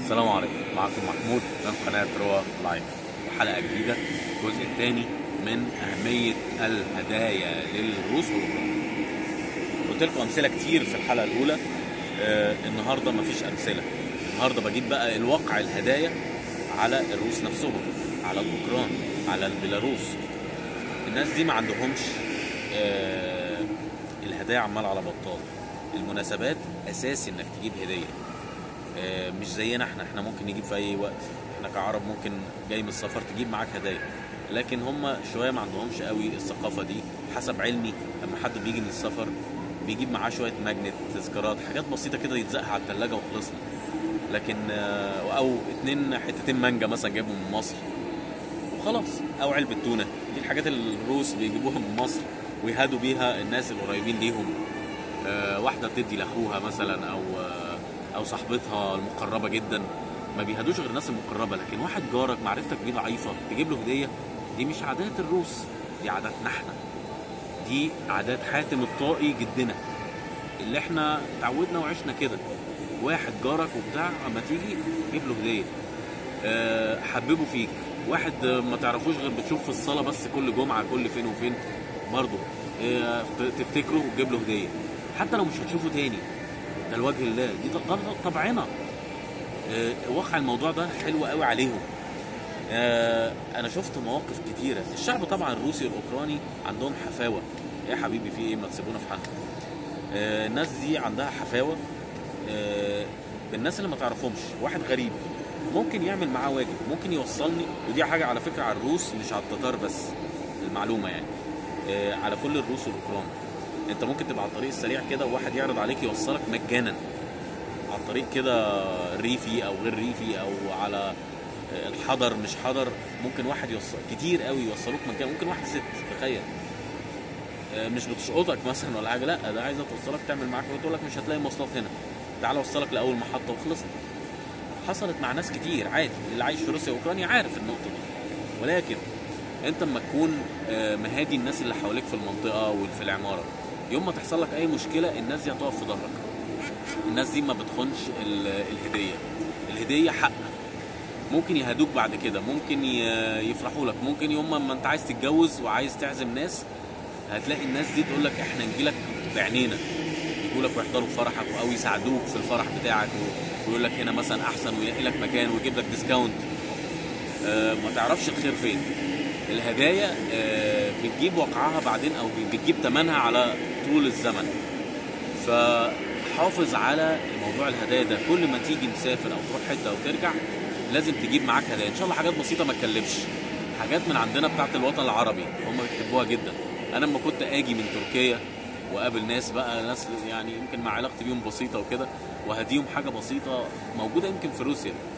السلام عليكم معكم محمود من قناة روا لايف وحلقة جديدة الجزء الثاني من أهمية الهدايا للروس والأوكران قلت لكم أمثلة كتير في الحلقة الأولى آه النهاردة مفيش أمثلة النهاردة بجيب بقى الواقع الهدايا على الروس نفسهم على الأوكران على البيلاروس الناس دي ما عندهمش آه الهدايا عمال على بطال المناسبات أساسي إنك تجيب هدية آه، مش زينا احنا احنا ممكن نجيب في اي وقت احنا كعرب ممكن جاي من السفر تجيب معاك هدايا لكن هم شويه ما عندهمش قوي الثقافه دي حسب علمي لما حد بيجي من السفر بيجيب معاه شويه ماجنت تذكارات حاجات بسيطه كده يتزقها على الثلاجه وخلصنا لكن آه، او اتنين حتتين مانجا مثلا جايبهم من مصر وخلاص او علبه تونه دي الحاجات اللي الروس بيجيبوها من مصر ويهادوا بيها الناس القريبين ليهم آه، واحده بتدي لاخوها مثلا او آه، او صاحبتها المقربه جدا ما بيهدوش غير الناس المقربه لكن واحد جارك معرفتك بيه ضعيفه تجيب له هديه دي مش عادات الروس دي عاداتنا احنا دي عادات حاتم الطائي جدنا اللي احنا اتعودنا وعشنا كده واحد جارك وبتاع اما تيجي جيب له هديه أه حببه فيك واحد آه، ما تعرفوش غير بتشوف في الصلاه بس كل جمعه كل فين وفين برضه أه تفتكره وتجيب له هديه حتى لو مش هتشوفه تاني ده لوجه الله دي ط- ده طبعنا آه، واقع الموضوع ده حلو قوي عليهم آه، انا شفت مواقف كتيره الشعب طبعا الروسي والاوكراني عندهم حفاوه يا حبيبي في ايه ما تسيبونا في حالنا آه، الناس دي عندها حفاوه آه، بالناس اللي ما تعرفهمش واحد غريب ممكن يعمل معاه واجب ممكن يوصلني ودي حاجه على فكره على الروس مش على التتار بس المعلومه يعني آه، على كل الروس والاوكران انت ممكن تبقى على الطريق السريع كده وواحد يعرض عليك يوصلك مجانا على الطريق كده ريفي او غير ريفي او على الحضر مش حضر ممكن واحد يوصل كتير قوي يوصلوك مكان ممكن واحد ست تخيل آه، مش بتشقطك مثلا ولا حاجه لا ده عايزه توصلك تعمل معاك وتقول لك مش هتلاقي مواصلات هنا تعالى اوصلك لاول محطه وخلصنا حصلت مع ناس كتير عادي اللي عايش في روسيا واوكرانيا عارف النقطه دي ولكن انت اما تكون آه، مهادي الناس اللي حواليك في المنطقه وفي العماره يوم ما تحصل لك اي مشكله الناس دي هتقف في ظهرك الناس دي ما بتخونش ال- الهديه الهديه حق ممكن يهدوك بعد كده ممكن ي- يفرحوا لك ممكن يوم ما انت عايز تتجوز وعايز تعزم ناس هتلاقي الناس دي تقول لك احنا نجي لك بعينينا يجوا لك ويحضروا فرحك او يساعدوك في الفرح بتاعك و- ويقول لك هنا مثلا احسن ويلاقي لك مكان ويجيب لك ديسكاونت آه، ما تعرفش الخير فين الهدايا آه، بتجيب وقعها بعدين او بتجيب ثمنها على طول الزمن فحافظ على موضوع الهدايا ده كل ما تيجي مسافر او تروح حته او ترجع لازم تجيب معاك هدايا ان شاء الله حاجات بسيطه ما تكلفش حاجات من عندنا بتاعت الوطن العربي هم بيحبوها جدا انا لما كنت اجي من تركيا وقابل ناس بقى ناس يعني يمكن مع علاقتي بيهم بسيطه وكده وهديهم حاجه بسيطه موجوده يمكن في روسيا